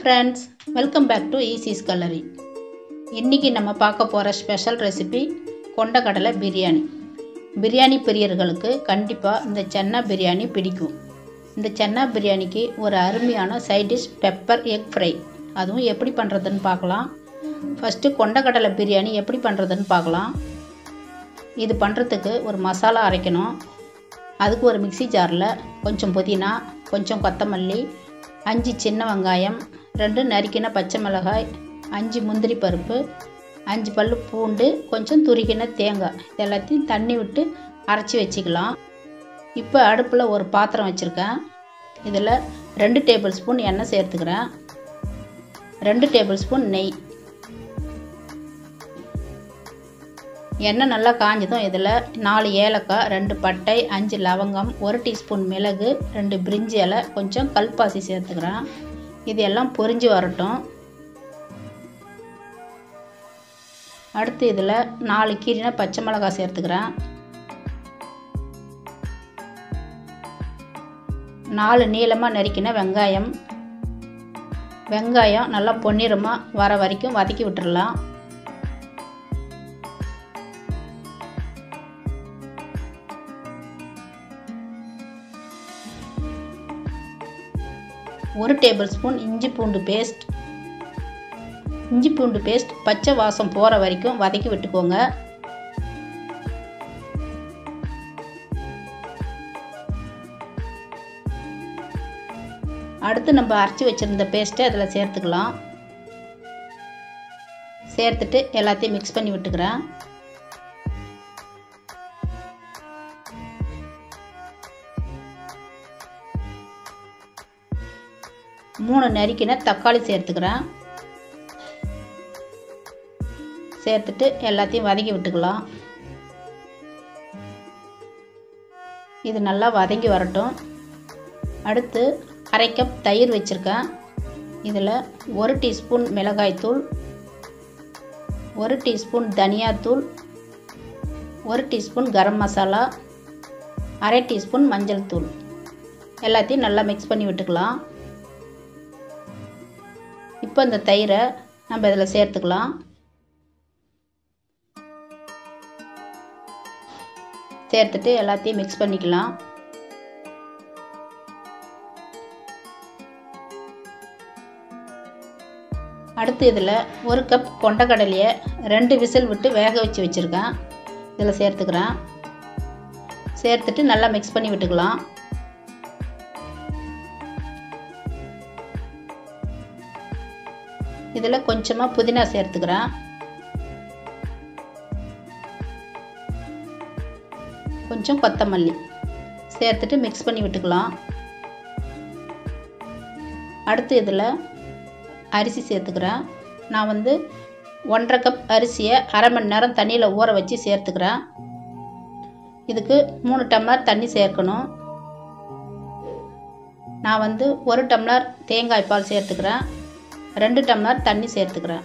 friends welcome back to ஈசிஸ் கல்லரி இன்றைக்கி நம்ம பார்க்க போகிற ஸ்பெஷல் ரெசிபி கொண்டக்கடலை பிரியாணி பிரியாணி பிரியர்களுக்கு கண்டிப்பாக இந்த சென்னா பிரியாணி பிடிக்கும் இந்த சென்னா பிரியாணிக்கு ஒரு அருமையான side dish pepper egg fry அதுவும் எப்படி பண்ணுறதுன்னு பார்க்கலாம் ஃபஸ்ட்டு கொண்டக்கடலை பிரியாணி எப்படி பண்ணுறதுன்னு பார்க்கலாம் இது பண்ணுறதுக்கு ஒரு மசாலா அரைக்கணும் அதுக்கு ஒரு மிக்ஸி ஜாரில் கொஞ்சம் புதினா கொஞ்சம் கொத்தமல்லி அஞ்சு சின்ன வெங்காயம் ரெண்டு நறுக்கின பச்சை மிளகாய் அஞ்சு முந்திரி பருப்பு அஞ்சு பல் பூண்டு கொஞ்சம் துருக்கின தேங்காய் இது எல்லாத்தையும் தண்ணி விட்டு அரைச்சி வச்சுக்கலாம் இப்போ அடுப்பில் ஒரு பாத்திரம் வச்சுருக்கேன் இதில் ரெண்டு டேபிள் ஸ்பூன் எண்ணெய் சேர்த்துக்கிறேன் ரெண்டு டேபிள் ஸ்பூன் நெய் எண்ணெய் நல்லா காஞ்சதும் இதில் நாலு ஏலக்காய் ரெண்டு பட்டை அஞ்சு லவங்கம் ஒரு டீஸ்பூன் மிளகு ரெண்டு பிரிஞ்சி இலை கொஞ்சம் கல்பாசி சேர்த்துக்கிறேன் இது எல்லாம் பொரிஞ்சு வரட்டும் அடுத்து இதில் நாலு கீரின பச்சை மிளகாய் சேர்த்துக்கிறேன் நாலு நீளமாக நறுக்கின வெங்காயம் வெங்காயம் நல்லா பொன்னிறமாக வர வரைக்கும் வதக்கி விட்டுடலாம் ஒரு டேபிள் ஸ்பூன் இஞ்சி பூண்டு பேஸ்ட் இஞ்சி பூண்டு பேஸ்ட் பச்சை வாசம் போகிற வரைக்கும் வதக்கி விட்டுக்கோங்க அடுத்து நம்ம அரைச்சி வச்சுருந்த பேஸ்ட்டை அதில் சேர்த்துக்கலாம் சேர்த்துட்டு எல்லாத்தையும் மிக்ஸ் பண்ணி விட்டுக்கிறேன் மூணு நறுக்கின தக்காளி சேர்த்துக்கிறேன் சேர்த்துட்டு எல்லாத்தையும் வதக்கி விட்டுக்கலாம் இது நல்லா வதங்கி வரட்டும் அடுத்து அரை கப் தயிர் வச்சுருக்கேன் இதில் ஒரு டீஸ்பூன் மிளகாய்த்தூள் ஒரு டீஸ்பூன் தனியாத்தூள் ஒரு டீஸ்பூன் கரம் மசாலா அரை டீஸ்பூன் மஞ்சள் தூள் எல்லாத்தையும் நல்லா மிக்ஸ் பண்ணி விட்டுக்கலாம் இப்போ இந்த தயிரை நம்ம இதில் சேர்த்துக்கலாம் சேர்த்துட்டு எல்லாத்தையும் மிக்ஸ் பண்ணிக்கலாம் அடுத்து இதில் ஒரு கப் கொண்டக்கடலையை ரெண்டு விசில் விட்டு வேக வச்சு வச்சுருக்கேன் இதில் சேர்த்துக்கிறேன் சேர்த்துட்டு நல்லா மிக்ஸ் பண்ணி விட்டுக்கலாம் இதில் கொஞ்சமாக புதினா சேர்த்துக்கிறேன் கொஞ்சம் கொத்தமல்லி சேர்த்துட்டு மிக்ஸ் பண்ணி விட்டுக்கலாம் அடுத்து இதில் அரிசி சேர்த்துக்கிறேன் நான் வந்து ஒன்றரை கப் அரிசியை அரை மணி நேரம் தண்ணியில் ஊற வச்சு சேர்த்துக்கிறேன் இதுக்கு மூணு டம்ளர் தண்ணி சேர்க்கணும் நான் வந்து ஒரு டம்ளர் தேங்காய் பால் சேர்த்துக்கிறேன் ரெண்டு டம்ளர் தண்ணி சேர்த்துக்கிறேன்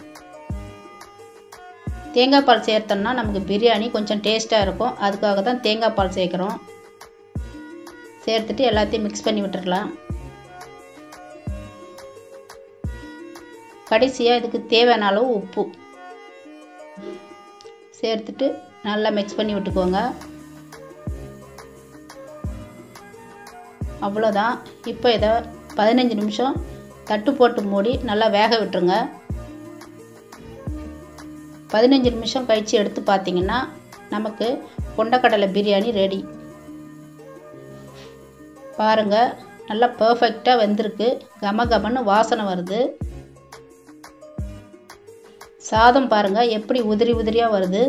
தேங்காய் பால் சேர்த்தோம்னா நமக்கு பிரியாணி கொஞ்சம் டேஸ்ட்டாக இருக்கும் அதுக்காக தான் தேங்காய் பால் சேர்க்குறோம் சேர்த்துட்டு எல்லாத்தையும் மிக்ஸ் பண்ணி விட்டுடலாம் கடைசியாக இதுக்கு தேவையான அளவு உப்பு சேர்த்துட்டு நல்லா மிக்ஸ் பண்ணி விட்டுக்கோங்க அவ்வளோதான் இப்போ இதை பதினஞ்சு நிமிஷம் தட்டு போட்டு மூடி நல்லா வேக விட்டுருங்க பதினஞ்சு நிமிஷம் கழித்து எடுத்து பார்த்தீங்கன்னா நமக்கு கொண்டக்கடலை பிரியாணி ரெடி பாருங்கள் நல்லா பர்ஃபெக்டாக வெந்திருக்கு கம கமன்னு வாசனை வருது சாதம் பாருங்கள் எப்படி உதிரி உதிரியாக வருது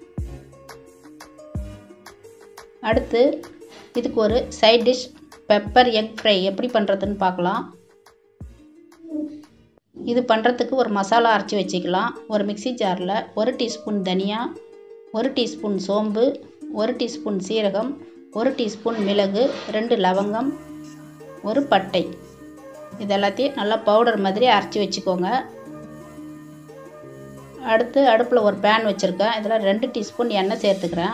அடுத்து இதுக்கு ஒரு side dish pepper egg fry எப்படி பண்ணுறதுன்னு பார்க்கலாம் இது பண்ணுறதுக்கு ஒரு மசாலா அரைச்சி வச்சுக்கலாம் ஒரு மிக்சி ஜாரில் ஒரு டீஸ்பூன் தனியா ஒரு டீஸ்பூன் சோம்பு ஒரு டீஸ்பூன் சீரகம் ஒரு டீஸ்பூன் மிளகு ரெண்டு லவங்கம் ஒரு பட்டை இது எல்லாத்தையும் நல்லா பவுடர் மாதிரி அரைச்சி வச்சுக்கோங்க அடுத்து அடுப்பில் ஒரு பேன் வச்சுருக்கேன் இதில் ரெண்டு டீஸ்பூன் எண்ணெய் சேர்த்துக்கிறேன்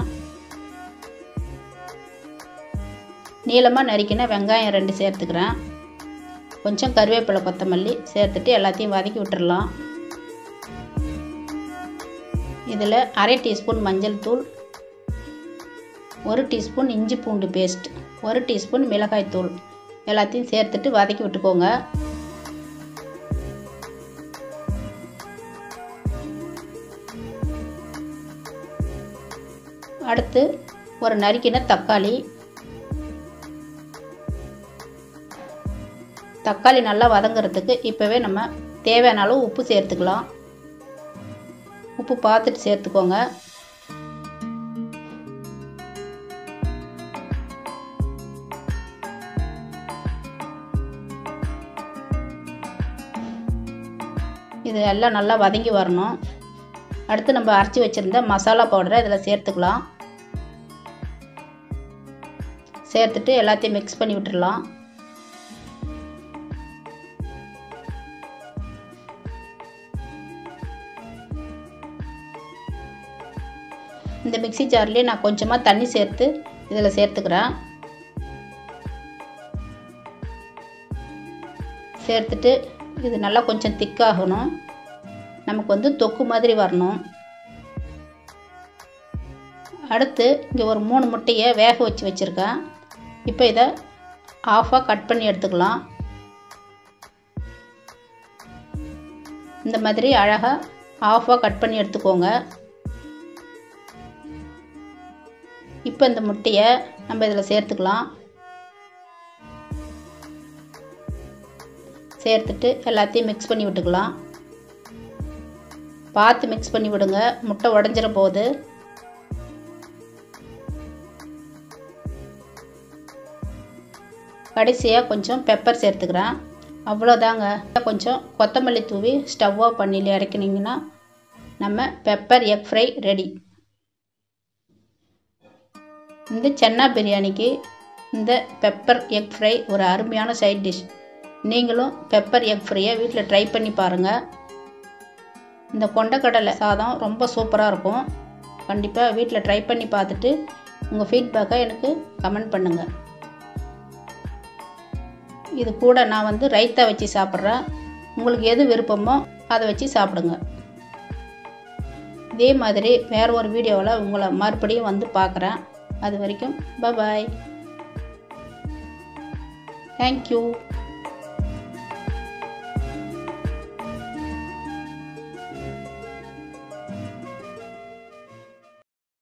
நீளமாக நறுக்கின வெங்காயம் ரெண்டு சேர்த்துக்கிறேன் கொஞ்சம் கருவேப்பிலை கொத்தமல்லி சேர்த்துட்டு எல்லாத்தையும் வதக்கி விட்டுறலாம் இதில் அரை டீஸ்பூன் மஞ்சள் தூள் ஒரு டீஸ்பூன் இஞ்சி பூண்டு பேஸ்ட் ஒரு டீஸ்பூன் மிளகாய் தூள் எல்லாத்தையும் சேர்த்துட்டு வதக்கி விட்டுக்கோங்க அடுத்து ஒரு நறுக்கின தக்காளி தக்காளி நல்லா வதங்கிறதுக்கு இப்போவே நம்ம தேவையான அளவு உப்பு சேர்த்துக்கலாம் உப்பு பார்த்துட்டு சேர்த்துக்கோங்க இது எல்லாம் நல்லா வதங்கி வரணும் அடுத்து நம்ம அரைச்சி வச்சுருந்த மசாலா பவுடரை இதில் சேர்த்துக்கலாம் சேர்த்துட்டு எல்லாத்தையும் மிக்ஸ் பண்ணி விட்டுடலாம் இந்த மிக்சி ஜார்லேயே நான் கொஞ்சமாக தண்ணி சேர்த்து இதில் சேர்த்துக்கிறேன் சேர்த்துட்டு இது நல்லா கொஞ்சம் திக்காகணும் நமக்கு வந்து தொக்கு மாதிரி வரணும் அடுத்து இங்கே ஒரு மூணு முட்டையை வேக வச்சு வச்சுருக்கேன் இப்போ இதை ஆஃபாக கட் பண்ணி எடுத்துக்கலாம் இந்த மாதிரி அழகாக ஆஃபாக கட் பண்ணி எடுத்துக்கோங்க இப்போ இந்த முட்டையை நம்ம இதில் சேர்த்துக்கலாம் சேர்த்துட்டு எல்லாத்தையும் மிக்ஸ் பண்ணி விட்டுக்கலாம் பார்த்து மிக்ஸ் பண்ணி விடுங்க முட்டை உடஞ்சிட போகுது கடைசியாக கொஞ்சம் பெப்பர் சேர்த்துக்கிறேன் அவ்வளோதாங்க கொஞ்சம் கொத்தமல்லி தூவி ஸ்டவ் ஆஃப் பண்ணியில் இறக்கினீங்கன்னா நம்ம பெப்பர் எக் ஃப்ரை ரெடி இந்த சென்னா பிரியாணிக்கு இந்த பெப்பர் எக் ஃப்ரை ஒரு அருமையான சைட் டிஷ் நீங்களும் பெப்பர் எக் ஃப்ரையை வீட்டில் ட்ரை பண்ணி பாருங்கள் இந்த கொண்டக்கடலை சாதம் ரொம்ப சூப்பராக இருக்கும் கண்டிப்பாக வீட்டில் ட்ரை பண்ணி பார்த்துட்டு உங்கள் ஃபீட்பேக்கை எனக்கு கமெண்ட் பண்ணுங்கள் இது கூட நான் வந்து ரைத்தா வச்சு சாப்பிட்றேன் உங்களுக்கு எது விருப்பமோ அதை வச்சு சாப்பிடுங்க இதே மாதிரி வேறு ஒரு வீடியோவில் உங்களை மறுபடியும் வந்து பார்க்குறேன் அது வரைக்கும் பாய் தேங்க்யூ